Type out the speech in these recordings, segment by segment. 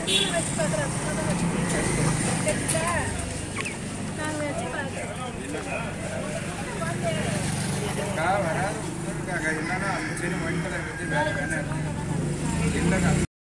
வராது உட்காருக்காக இல்லைன்னா அந்த சைடு மண்களை வச்சு வேற வேலை இல்லைக்கா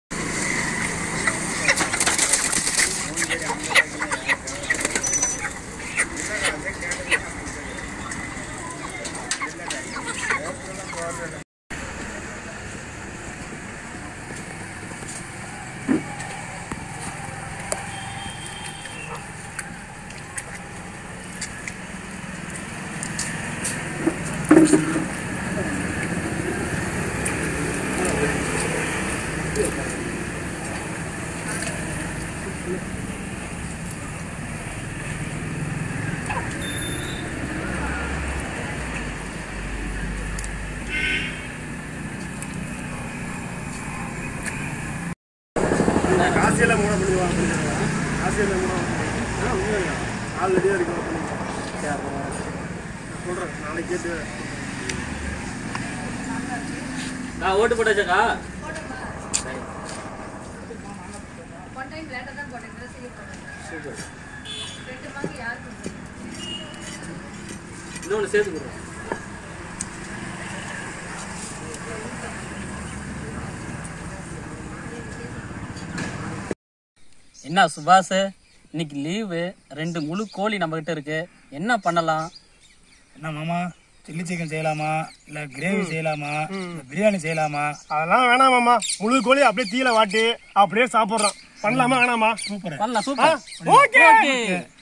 காசியெல்லாம் மூட பண்ணிடுவாங்க காசியெல்லாம் மூட ஆல்ரெடியாக இருக்கும் சொல்கிறேன் நாளைக்கு கேட்டு நான் ஓட்டு போட்டாச்சாக்கா ஒன் டைம் லேட்டாக தான் போட்டேன் இந்த செய்ய போட்டேன் ரெண்டு மார்க் யாருக்கு இன்னொன்று சேர்த்து கொடுறேன் என்ன சுபாஷ் இன்னைக்கு லீவு ரெண்டு முழு கோழி நம்ம கிட்ட இருக்கு என்ன பண்ணலாம் என்ன மாமா சில்லி சிக்கன் செய்யலாமா இல்ல கிரேவி செய்யலாமா இல்ல பிரியாணி செய்யலாமா அதெல்லாம் வேணாமாம்மா முழு கோழி அப்படியே தீயில வாட்டி அப்படியே சாப்பிட்றோம் பண்ணலாமா வேணாமா சூப்பர் பண்ணலாம் சூப்பர் ஓகே ஓகே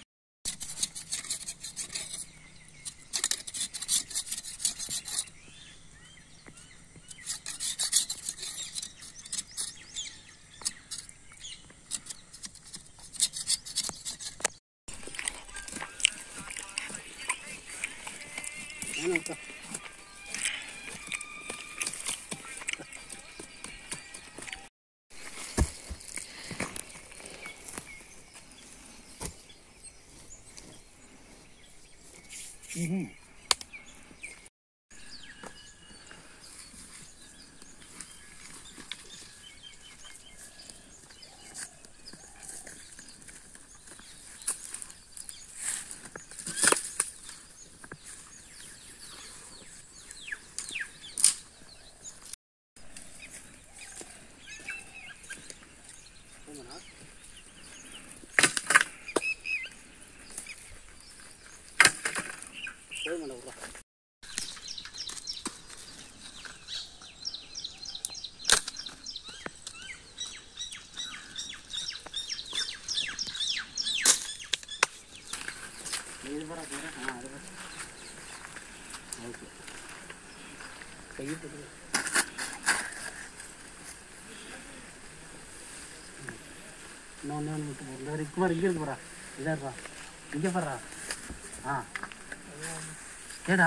இன்னொன்று விட்டு போகிறேன் இந்த இருக்கு பாரு இங்கே இருக்கு போறா இதாடுறா இங்கே பாடுறா ஆ ஏடா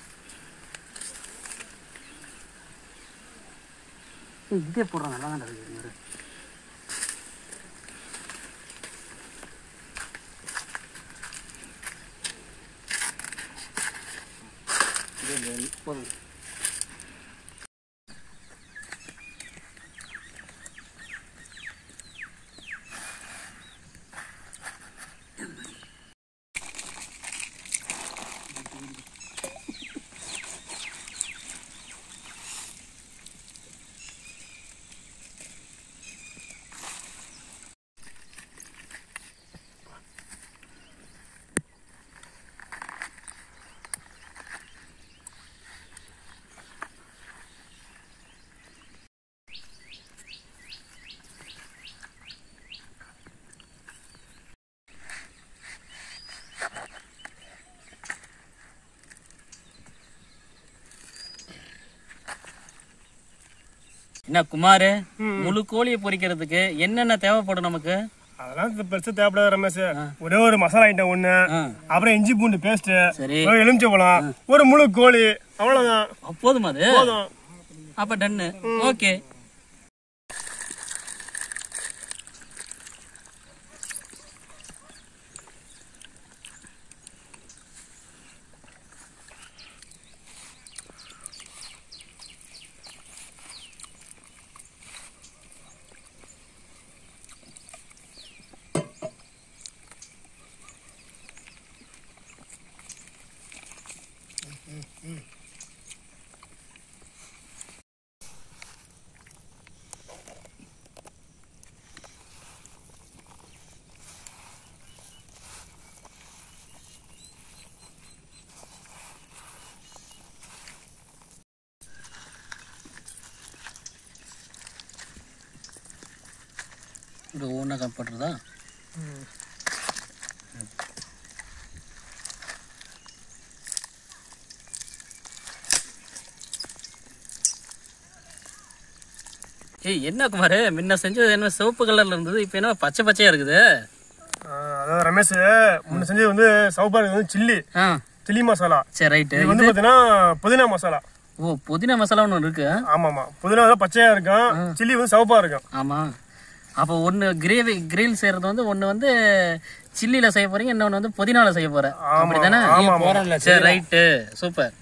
ஏய், இதே போடுறான் நல்லா தான் இருக்கு இங்க இரு. இது இந்த போதும் என்ன குமார் முழு கோழியை பொரிக்கிறதுக்கு என்னென்ன தேவைப்படும் நமக்கு அதெல்லாம் இது பெருசா தேவைப்படாத ரமேஷ் ஒரே ஒரு மசாலா ஐட்டம் ஒண்ணு ஆ. அப்புறம் இஞ்சி பூண்டு பேஸ்ட் சரி. ஒரு எலுமிச்சை பழம் ஒரு முழு கோழி அவ்வளவுதான் போதுமா அது போதும் அப்ப டன்னு ஓகே இங்கே ஒவ்வொன்றா கட் பண்ணுறதா ஏய் என்ன குமார் முன்ன செஞ்சது என்ன சிவப்பு கலர்ல இருந்தது இப்போ என்ன பச்சை பச்சையா இருக்குது ஆஹ் அதாவது ரமேஷ் முன்ன செஞ்சது வந்து சவுப்பா வந்து சில்லி ஆ சில்லி மசாலா சரி ரைட்டு இது வந்து பாத்தீங்கன்னா புதினா மசாலா ஓ புதினா மசாலா ஒன்று இருக்கு ஆமா ஆமா புதினா வந்து பச்சையா இருக்கும் சில்லி வந்து சவுப்பா இருக்கும் ஆமாம் அப்போ ஒன்று கிரேவி கிரில் செய்கிறது வந்து ஒன்று வந்து சில்லியில் செய்ய போறீங்க இன்னொன்று வந்து புதினாவில் செய்ய போகிறேன் அப்படி தானே ஆமா ஆமா சரி ரைட்டு சூப்பர்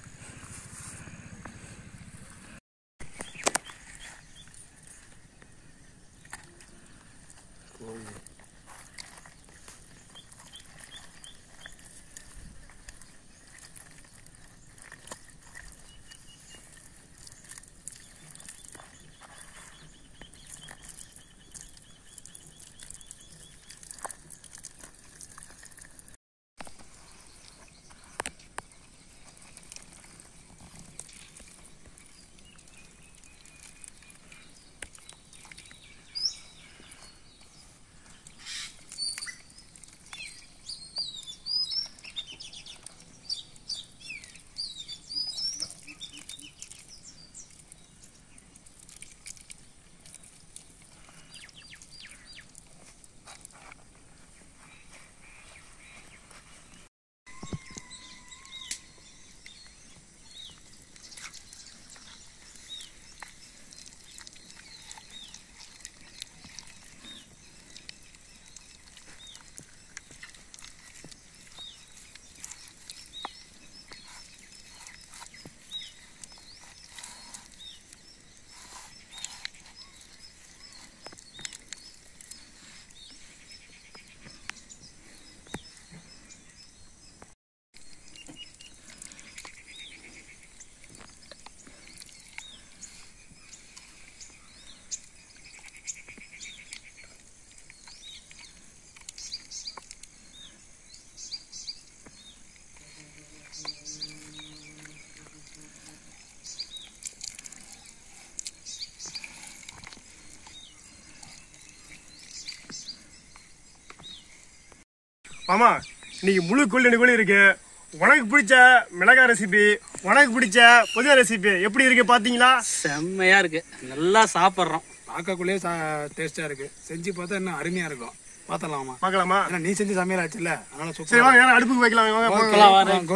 ஆமா இன்னைக்கு முழு கோழி ரெண்டு கோழி இருக்கு உனக்கு பிடிச்ச மிளகாய் ரெசிபி உனக்கு பிடிச்ச புதிய ரெசிபி எப்படி இருக்கு பாத்தீங்களா செம்மையா இருக்கு நல்லா சாப்பிட்றோம் பார்க்கக்குள்ளேயே டேஸ்டா இருக்கு செஞ்சு பார்த்தா இன்னும் அருமையா இருக்கும் பார்த்தலாமா பார்க்கலாமா ஏன்னா நீ செஞ்சு சமையல் ஆச்சுல்ல அதனால சரி சூப்பர் வாங்க யாரும் அடுப்புக்கு வைக்கலாம் வாங்க போங்க. போலாம் வாரு. கோ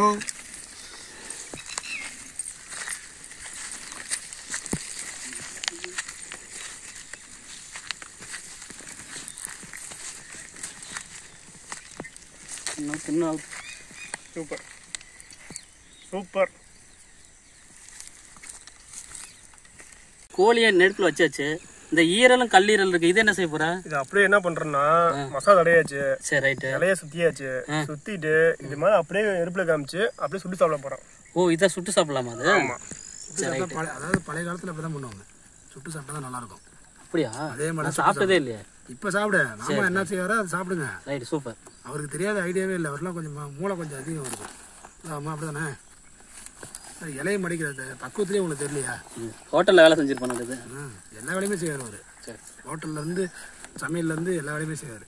இன்னும் இன்னும் சூப்பர் சூப்பர் கோழியை நெருப்பில் வச்சாச்சு இந்த ஈரலும் கல்லீரல் இருக்கு இது என்ன செய்ய போற இது அப்படியே என்ன பண்றேன்னா மசாலா தடையாச்சு சரி ரைட்டு இலைய சுத்தியாச்சு சுத்திட்டு இது மாதிரி அப்படியே நெருப்புல காமிச்சு அப்படியே சுட்டு சாப்பிட போறோம் ஓ இதை சுட்டு சாப்பிடலாமா அது சரி ரைட்டு பழைய அதாவது பழைய காலத்துல இப்பதான் பண்ணுவாங்க சுட்டு சாப்பிட்டா தான் நல்லா இருக்கும் அப்படியா அதே மாதிரி நான் சாப்பிட்டதே இல்லையே இப்ப சாப்பிடு நாம என்ன செய்வாரோ அதை சாப்பிடுங்க ரைட் சூப்பர் அவருக்கு தெரியாத ஐடியாவே இல்லை அவர்லாம் கொஞ்சம் ம- மூளை கொஞ்சம் அதிகம் வருது ஆமா அப்படிதானே அது இலையை மடிக்கிறது பக்குவத்திலே உங்களுக்கு தெரியலையா ஹோட்டலில் வேலை செஞ்சிருப்பானு இது ஆ, எல்லா வேலையுமே செய்வார் அவரு சரி ஹோட்டல்ல இருந்து சமையல்ல இருந்து எல்லா வேலையுமே செய்வார்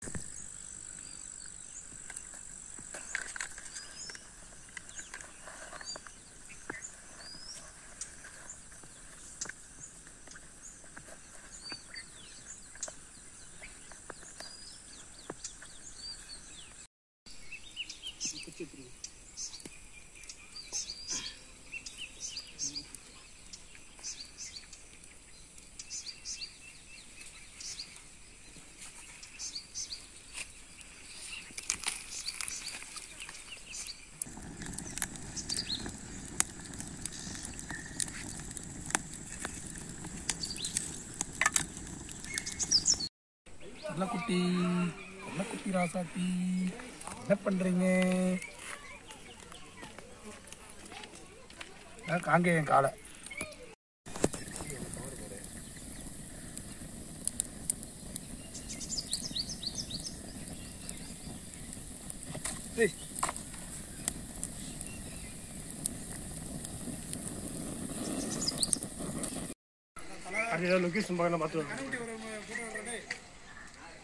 குட்டி குட்டி ராசாத்தி என்ன பண்றீங்க நான் காங்கேயன் காலை அது ஏதாவது லொக்கேஷன் பார்க்கலாம் பார்த்து வரணும்.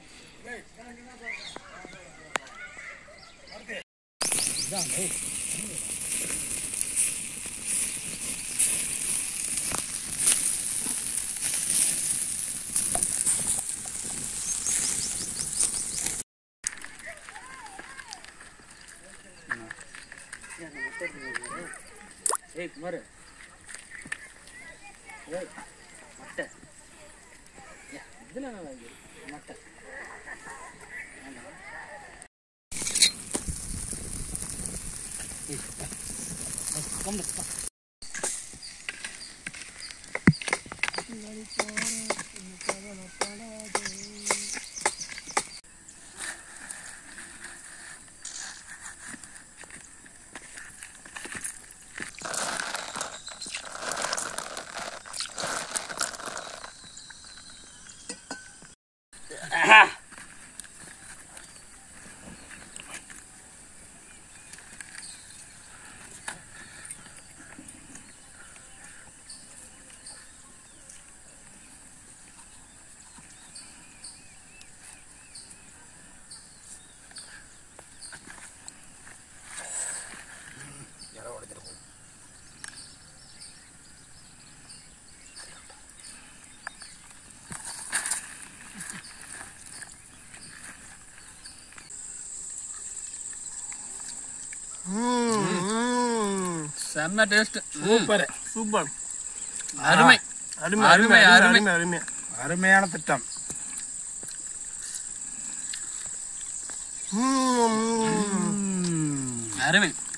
ஏய் குமார் ஏய் மட்டை ஏய், இதுல என்ன வாங்கி மட்டை செம்ம டேஸ்ட் சூப்பர் சூப்பர் அருமை அருமை அருமை, அருமை அருமை. அருமை அருமை அருமையான திட்டம் ம். அருமை